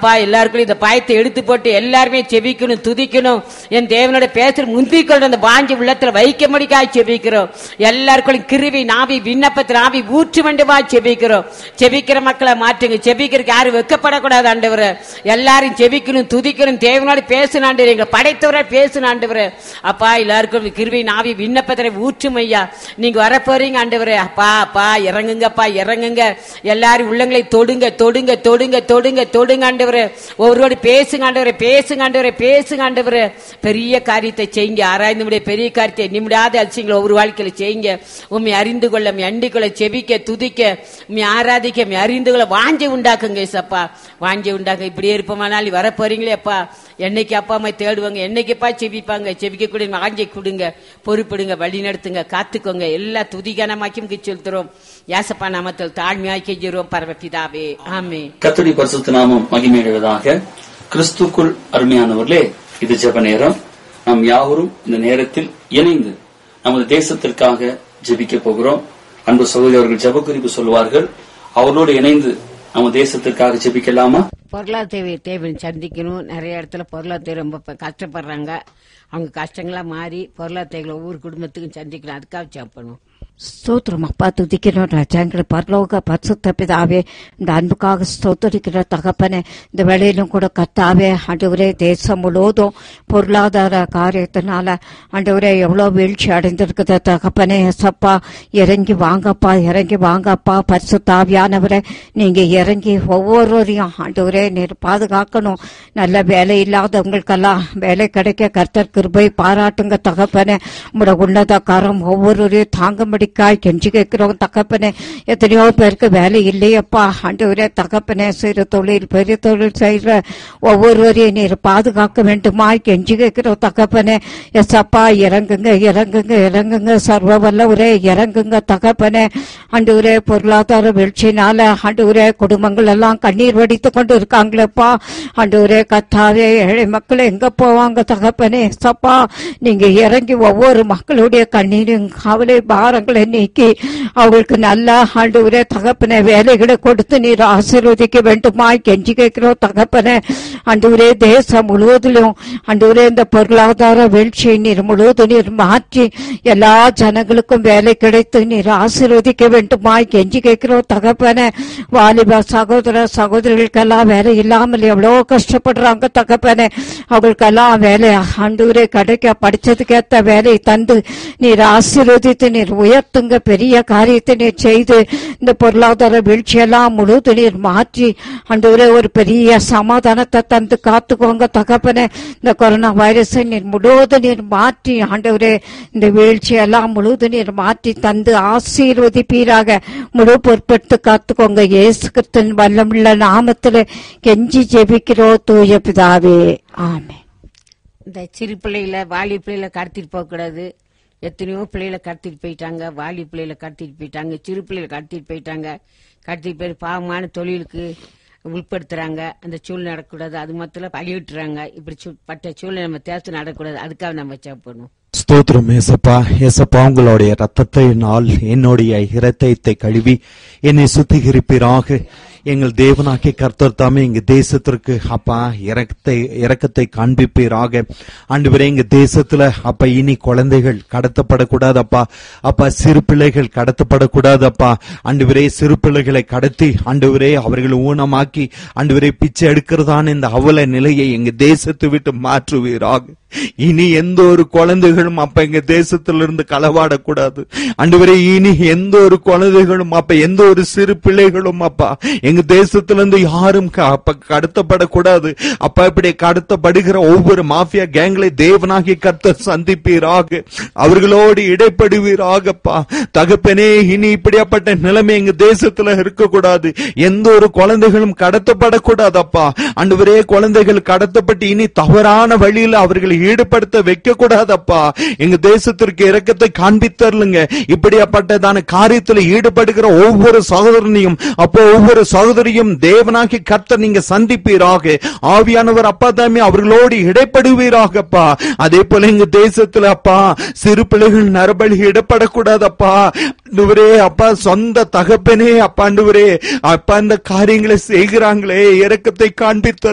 அப்பா எல்லாருக்கும் இந்த பயத்தை எடுத்து போட்டு எல்லாருமே செபிக்கணும் துதிக்கணும் என் தேவனோட பேசுற முந்திக்கொண்டு அந்த வாஞ்சி உள்ளத்துல வைக்க முடிக்காய் செபிக்கிறோம் எல்லாருக்கும் கிருவி நாவி விண்ணப்பத்தில் நாவி ஊற்று வேண்டுமா செபிக்கிறோம் செபிக்கிற மக்களை மாற்றுங்க செபிக்கிறதுக்கு யாரும் வெக்கப்படக்கூடாது ஆண்டவர் எல்லாரும் செபிக்கணும் துதிக்கணும் தேவனோட பேசணும் ஆண்டவர் எங்களை படைத்தவரை பேசணும் ஆண்டவர் அப்பா எல்லாருக்கும் கிருவி நாவி விண்ணப்பத்தினை ஊற்றும் ஐயா நீங்க வர போறீங்க ஆண்டவரே அப்பா அப்பா இறங்குங்கப்பா இறங்குங்க எல்லாரும் உள்ளங்களை தொடுங்க தொடுங்க தொடுங்க தொடுங்க தொடுங்க ஆண்டவரே ஒவ்வொருவோடு பேசுங்க ஆண்டவரே பேசுங்க ஆண்டவரே பேசுங்க ஆண்டவரே பெரிய காரியத்தை செய்யுங்க ஆராய்ந்து முடிய பெரிய காரியத்தை நிமிடாத அலட்சியங்களை ஒவ்வொரு வாழ்க்கையில செய்யுங்க உண்மை அறிந்து கொள்ள உண்மை அண்டிக் கொள்ள செபிக்க துதிக்க உண்மை ஆராதிக்க உண்மை அறிந்து கொள்ள வாஞ்சி உண்டாக்குங்க ஏசப்பா வாஞ்சி உண்டாக்க இப்படியே இருப்போமானால் வர போறீங்களே அப்பா என்னைக்கு அப்பா அம்மா தேடுவாங்க என்னைக்குப்பா செபிப்பாங்க செபிக்க கூட வாஞ்சி கொடுங்க பொறுப்பிடுங்க வழி நடத்துங்க காத்துக்கோங்க எல்லா துதிகனமாக்கி செலுத்துறோம் யாசப்பா நாமத்தில் தாழ்மையாக்கி கெஞ்சுறோம் பரமபிதாவே ஆமே கத்தடி பரிசுத்த நாமம் மகிமையுள்ளதாக கிறிஸ்துக்குள் அருமையானவர்களே இது ஜெப நேரம் நாம் யாவரும் இந்த நேரத்தில் இணைந்து நமது தேசத்திற்காக ஜெபிக்க போகிறோம் அன்பு சகோதரர்கள் ஜெப குறிப்பு சொல்வார்கள் அவரோடு இணைந்து நம்ம தேசத்திற்காக ஜெபிக்கலாமா பொருளாதார தேவை சந்திக்கணும் நிறைய இடத்துல பொருளாதார ரொம்ப ப- கஷ்டப்படுறாங்க அவங்க கஷ்டங்களா மாறி பொருளாதார ஒவ்வொரு குடும்பத்துக்கும் சந்திக்கணும் அதுக்காக சாப்பிடணும் ஸ்தோத்திரம் அப்பா துதிக்கிறோம் ராஜாங்கிற பரலோக பரிசுத்த பிதாவே இந்த அன்புக்காக ஸ்தோத்தரிக்கிற தகப்பனே இந்த வேலையிலும் கூட கத்தாவே ஆண்டவரே தேசம் முழுவதும் பொருளாதார காரியத்தினால ஆண்டவரே எவ்வளோ வீழ்ச்சி அடைந்திருக்குது தகப்பனே சப்பா இறங்கி வாங்கப்பா இறங்கி வாங்கப்பா பரிசுத்தாவியானவரே நீங்க இறங்கி ஒவ்வொருவரையும் ஆண்டவரே நீர் பாதுகாக்கணும் நல்ல வேலை இல்லாதவங்களுக்கெல்லாம் வேலை கிடைக்க கர்த்தர் கிருபை பாராட்டுங்க தகப்பனே உங்களோட உன்னத கரம் ஒவ்வொருவரையும் தாங்கும்படிக்காய் கெஞ்சி கேட்கிறோம் தகப்பனே எத்தனையோ பேருக்கு வேலை இல்லையப்பா ஆண்டவரே தகப்பனே சிறு தொழில் பெரிய தொழில் செய்கிற ஒவ்வொருவரையும் நீர் பாதுகாக்க வேண்டுமாய் கெஞ்சி கேட்கிறோம் தகப்பனே எஸ்அப்பா இறங்குங்க இறங்குங்க இறங்குங்க சர்வ வல்லவரே இறங்குங்க தகப்பனே ஆண்டவரே பொருளாதார வீழ்ச்சினால ஆண்டவரே குடும்பங்கள் எல்லாம் கண்ணீர் வடித்து கொண்டு இருக்காங்களேப்பா ஆண்டவரே கத்தாவே ஏழை மக்கள் எங்க போவாங்க தகப்பனே சப்பா நீங்க இறங்கி ஒவ்வொரு மக்களுடைய கண்ணீரும் கவலை பாரங்களை நீக்கி அவங்களுக்கு நல்ல ஆண்டவரே தகப்பனே வேலைகளை கொடுத்து நீர் ஆசீர்வதிக்க வேண்டுமாய் கெஞ்சி கேட்கிறோம் தகப்பனே ஆண்டவரே தேசம் முழுவதிலும் ஆண்டவரே இந்த பொருளாதார வீழ்ச்சியை நீர் முழுவதும் நீர் மாற்றி எல்லா ஜனங்களுக்கும் வேலை கிடைத்து நீர் ஆசீர்வதிக்க வேண்டுமாய் கெஞ்சி கேட்கிறோம் தகப்பனே வாலிப சகோதர சகோதரிகளுக்கெல்லாம் வேலை இல்லாமல் எவ்வளவு கஷ்டப்படுறாங்க தகப்பனே அவங்களுக்கெல்லாம் வேலை ஆண்டவரே கிடைக்க படிச்சதுக்கு ஏத்த வேலையை தந்து நீர் ஆசீர்வதித்து நீர் உயர்த்துங்க பெரிய காரியத்தை நீர் செய்து இந்த பொருளாதார வீழ்ச்சியெல்லாம் முழுவதும் நீர் மாற்றி ஆண்டவரே ஒரு பெரிய சமாதானத்தை தந்து காத்துக்கோங்க தகப்பனே இந்த கொரோனா வைரஸை நீர் முழுவதும் நீர் மாற்றி ஆண்டவரே இந்த வீழ்ச்சியெல்லாம் முழுவதும் நீர் மாற்றி தந்து ஆசீர்வதிப்பீராக முழு பொறுப்பெடுத்து காத்துக்கோங்க இயேசு கிறிஸ்துவின் வல்லமுள்ள நாமத்துல கெஞ்சி ஜெபிக்கிறோ தூய பிதாவே ஆமென் இந்த சிறு பிள்ளைகளை வாலி பிள்ளைகளை கடத்திட்டு போக கூடாது எத்தனையோ பிள்ளைகளை கடத்திட்டு போயிட்டாங்க வாலி பிள்ளைகளை கடத்திட்டு போயிட்டாங்க சிறு பிள்ளைகளை கடத்திட்டு போயிட்டாங்க கடத்திட்டு போய் பாவமான தொழிலுக்கு உட்படுத்துறாங்க அந்த சூழ்நிலை நடக்கக்கூடாது அது மொத்தம் பழிவிட்டுறாங்க இப்படி சூ- பட்ட சூழ்நிலை நம்ம தேர்த்து நடக்கக்கூடாது அதுக்காக நம்ம சாப்பிடணும் ஸ்தோத்திரம் ஏசப்பா ஏசப்பா உங்களுடைய ரத்தத்தினால் என்னுடைய இரத்தத்தை கழுவி என்னை சுத்திகரிப்பீராக எங்கள் தேவனாகிய கர்த்தர் தாமே எங்க தேசத்திற்கு அப்பா இறக்கத்தை இறக்கத்தை காண்பிப்பீராக ஆண்டவரே எங்க தேசத்துல அப்பா இனி குழந்தைகள் கடத்தப்படக்கூடாதப்பா அப்பா சிறு பிள்ளைகள் கடத்தப்படக்கூடாதப்பா ஆண்டவரே சிறு பிள்ளைகளை கடத்தி ஆண்டவரே அவர்களை ஊனமாக்கி ஆண்டவரே பிச்சை எடுக்கிறதான இந்த அவல நிலையை எங்க தேசத்தை விட்டு மாற்றுவீராக இனி எந்த ஒரு குழந்தைகளும் அப்ப எங்க தேசத்திலிருந்து களவாடக்கூடாது ஆண்டவரே இனி எந்த ஒரு குழந்தைகளும் அப்ப எந்த ஒரு சிறு பிள்ளைகளும் அப்பா எங்க தேசத்திலிருந்து யாரும் க- அப்ப கடத்தப்படக்கூடாது அப்ப இப்படி கடத்தப்படுகிற ஒவ்வொரு மாஃபியா கேங்களை தேவனாகி கர்த்தர் சந்திப்பீராக அவர்களோடு இடைப்படுவீராகப்பா தகப்பனே இனி இப்படியாப்பட்ட நிலைமை எங்க தேசத்துல இருக்கக்கூடாது எந்த ஒரு குழந்தைகளும் கடத்தப்படக்கூடாதப்பா ஆண்டவரே குழந்தைகள் கடத்தப்பட்டு இனி தவறான வழியில் அவர்களை ஈடுபடுத்த வைக்க கூடாதப்பா எங்க தேசத்திற்கு இரக்கத்தை காண்பித்தருளுங்க இப்படியாப்பட்டதான காரியத்தில் ஈடுபடுகிற ஒவ்வொரு சகோதரனையும் அப்போ ஒவ்வொரு சகோதரியும் தேவனாகி கர்த்தர் நீங்க சந்திப்பீராக ஆவியானவர் அப்பா தாமே அவர்களோடு இடைப்படுவீராகப்பா அதே போல எங்க தேசத்துல அப்பா சிறு பிள்ளைகள் நரபலி இடப்படக்கூடாதப்பா ஆண்டவரே அப்பா சொந்த தகப்பனே அப்பா ஆண்டவரே அப்பா இந்த காரியங்களை செய்கிறாங்களே இரக்கத்தை காண்பித்த